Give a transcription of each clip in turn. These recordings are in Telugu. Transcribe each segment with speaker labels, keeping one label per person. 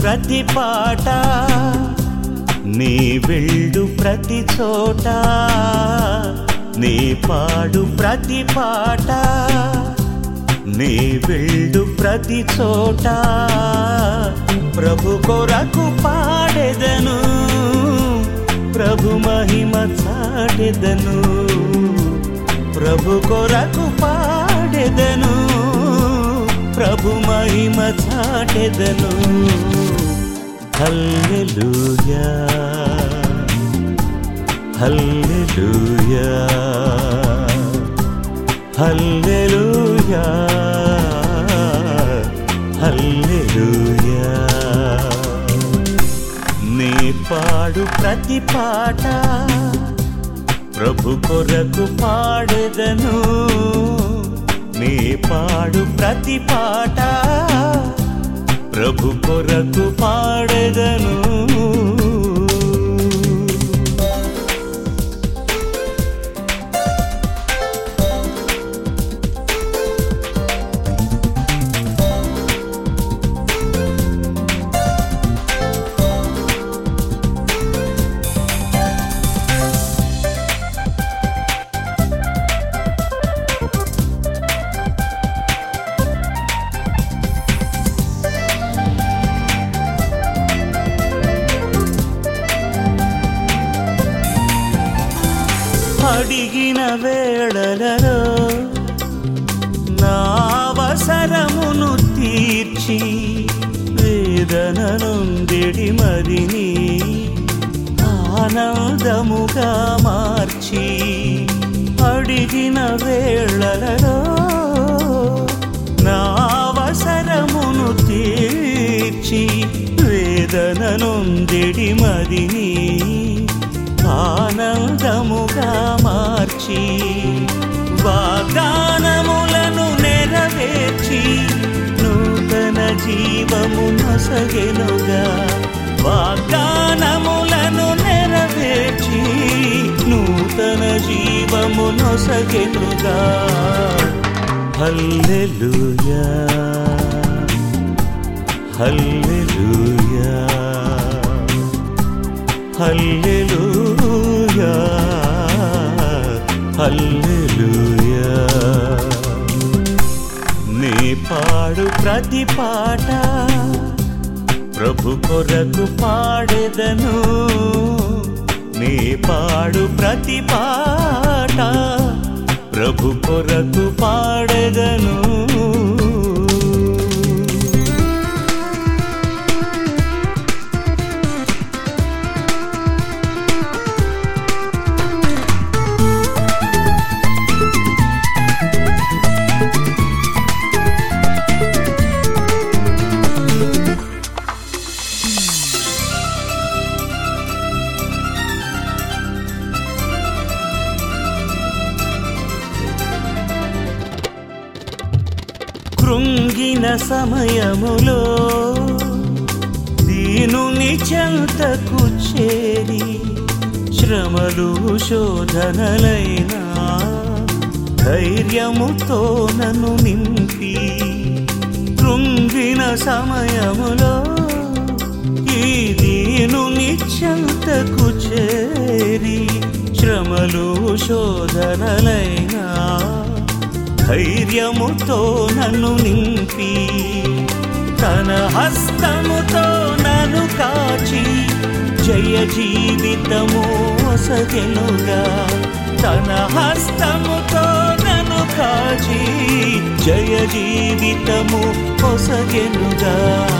Speaker 1: ప్రతి పాట నీ వెళ్ళు ప్రతి చోట నీ పాడు ప్రతి పాట నీ వెళ్ళు ప్రతి చోట ప్రభు కొరకు పాడెదను ప్రభు మహిమ చాటెదను ప్రభు కొరకు పాడెదను ప్రభు మహిమ చాటెదను హల్లెలూయా హల్లెలూయా హల్లెలూయా హల్లెలూయా నీ పాడు ప్రతి పాట ప్రభు కొరకు పాడెదను నీ పాడు ప్రతి పాట ప్రభు కొరకు పాడెదను అడిగిన వేళలలో నా అవసరమును తీర్చి వేదన నొందిడి మదిని ఆనందముగా మార్చి అడిగిన వేళలలో నా అవసరమును తీర్చి వేదన నొందిడి మదిని ఆనందముగా మార్చి వాగ్దానములను నెరవేర్చి నూతన జీవము నొసగెనుగా వాగ్దానములను నెరవేర్చి నూతన జీవము నొసగెనుగా హల్లెలూయా హల్లెలూయా హల్లెలూయా హల్లెలూయా నీ పాడు ప్రతి పాట ప్రభు కొరకు పాడెదను నీ పాడు ప్రతి పాట ప్రభు కొరకు పాడెదను కృంగిన సమయములో దీనుని చెంతకు చేరి శ్రమలు శోధనలైనా ధైర్యముతో నన్ను నింపి కృంగిన సమయములో ఈ దీనుని చెంతకు చేరి శ్రమలు శోధనలైనా ధైర్యముతో నన్ను నింపి తన హస్తముతో నన్ను కాచి జయ జీవితము ఒసగెనుగా తన హస్తముతో నన్ను కాచి జయ జీవితము ఒసగెనుగా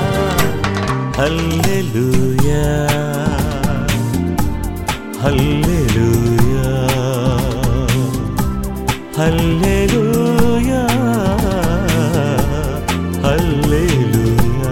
Speaker 1: హల్లెలూయా హల్లెలూయా హల్లెలూయా హల్లెలూయా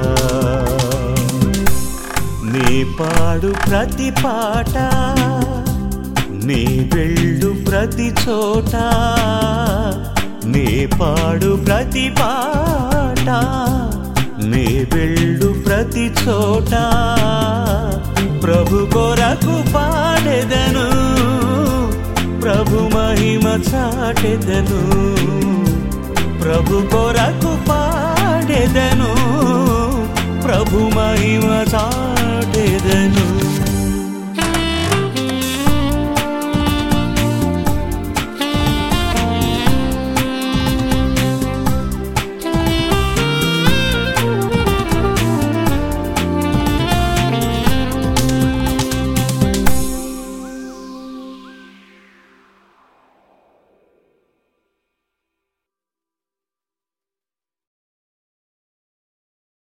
Speaker 1: నీ పాడు ప్రతి పాట నీ వెళ్ళు ప్రతి చోట నీ పాడు ప్రతి పాట నీ వెళ్ళు ప్రతి చోట ప్రభు కొరకు పాడెదను ప్రభు మహిమ చాటెదను ప్రభు కొరకు పాడెదను ప్రభు మహిమ చాటెదను